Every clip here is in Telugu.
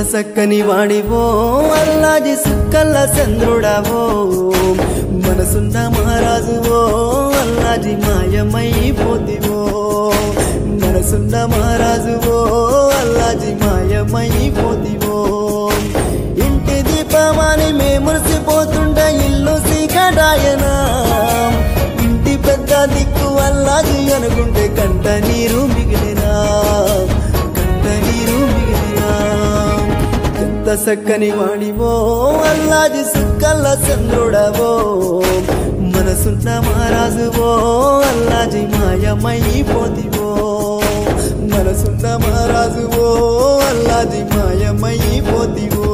సక్కని వాడివో అల్లాది సుక్కల్ల చంద్రుడావో మనసున్న మహారాజువో అల్లాది మాయమైపోతివో మనసున్న మహారాజువో అల్లాది మాయమైపోతివో ఇంటి దీపమాని మే మురిసిపోతుండ ఇల్లు సీకడాయనా ఇంటి పెద్ద దిక్కు అల్లాది అనుకుంటే కంట నీరు మిగిలినా కంట నీరు మిగిలినా ఎంత సక్కని వాడివో అల్లాది సుక్కల్ల చంద్రుడవో మనసున్న మహారాజువో అల్లాజి మాయమైపోతివో మనసున్న మహారాజువో అల్లాది మాయమైపోతివో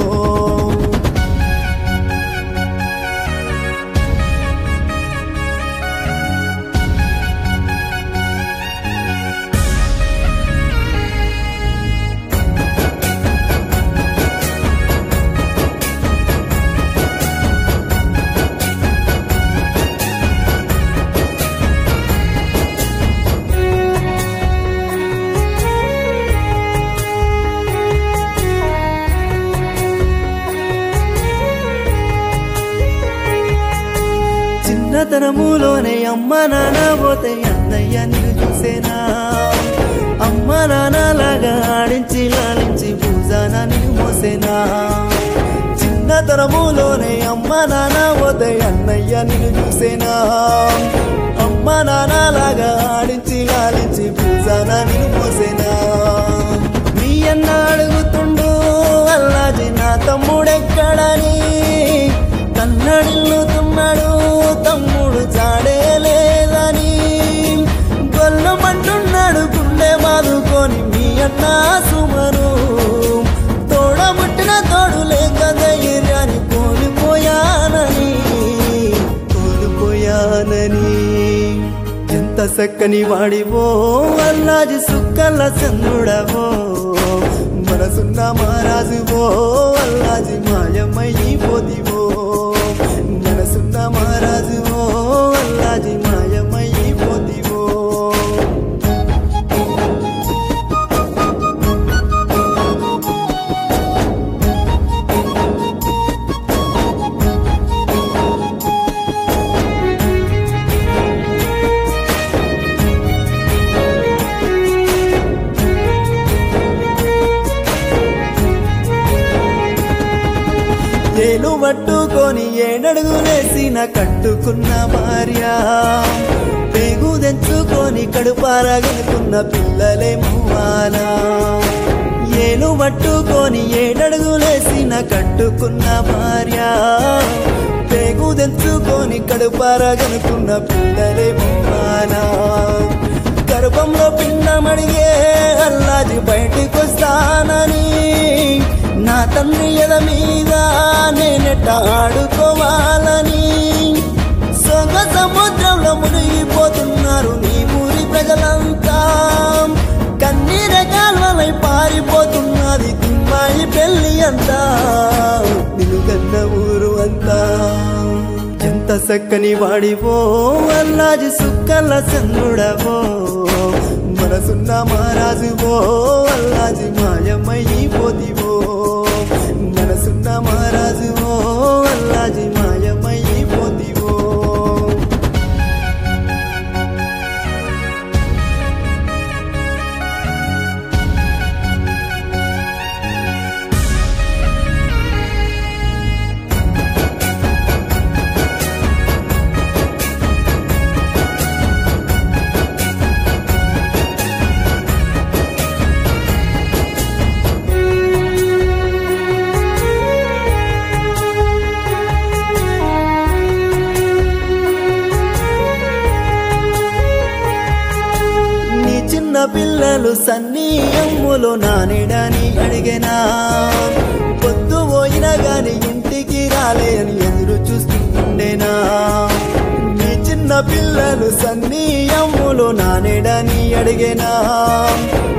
చిన్నతనములోనే అమ్మ నాన్న పోతే అన్నయ్య నిన్ను చూసేనా అమ్మ నాన్నలాగా ఆడించి లాలించి పూజాన నిన్ను మోసేనా చిన్నతనములోనే అమ్మ నాన్న పోతే అన్నయ్య నిన్ను చూసేనా అమ్మ నాన్నలాగా ఆడించి లాలించి పూజాన నిన్ను మోసేనా మీ అన్న అడుగుతుండు అల్లాజి నా తమ్ముడెక్కడని కన్నడిల్లుతున్నాడు తమ్ముడు చాడే లేదని గొల్లమంటున్నాడు గుండె బాదుకొని మీ అన్న సుమను తోడబుట్టిన తోడు లేక ధైర్యాన్ని కోల్పోయానని కోల్పోయానని ఎంత సక్కని వాడివో అల్లాజి సుక్కల చంద్రుడవో మనసున్న మహారాజువో అల్లాజి మాయమైపోతివో మనసున్న మహారాజువో అల్లాజి మాయమైపోతివో ఏలు పట్టుకొని ఏడడుగులేసిన కట్టుకున్న భార్య పేగు తెంచుకొని కడుపారగనుకున్న పిల్లలే మువ్వాలా ఏలు పట్టుకొని ఏడడుగులేసిన కట్టుకున్న భార్య పేగు తెంచుకొని కడుపారగనుకున్న పిల్లలే మువ్వాలా గర్భంలో పిండమడిగే అల్లాది బయటికి వస్తానని నా తండ్రి ఎద మీద నేనెట్ట ఆడుకోవాలని సొగ సముద్రంలో మునిగిపోతున్నారు నీ ఊరి ప్రజలంతా కన్నీర కాల్వలై పారిపోతున్నది తిమ్మాయి పెళ్లి అంతా నిలుగన్న ఊరు అంతా ఎంత సక్కని వాడివో అల్లాజి సుక్కల చంద్రుడవో మనసున్న మహారాజువో అల్లాజి మాయమైపోతివో మనసున్న మహారాజువో అల్లాజి మాయమైపోతివో నీ చిన్న పిల్లలు సన్నీయమ్ములు నానిడని అడిగేనా పొద్దు పోయినా గాని ఇంటికి రాలే అని ఎదురు చూస్తుండేనా నీ చిన్న పిల్లలు సన్నీయమ్ములు నానిడని అడిగేనా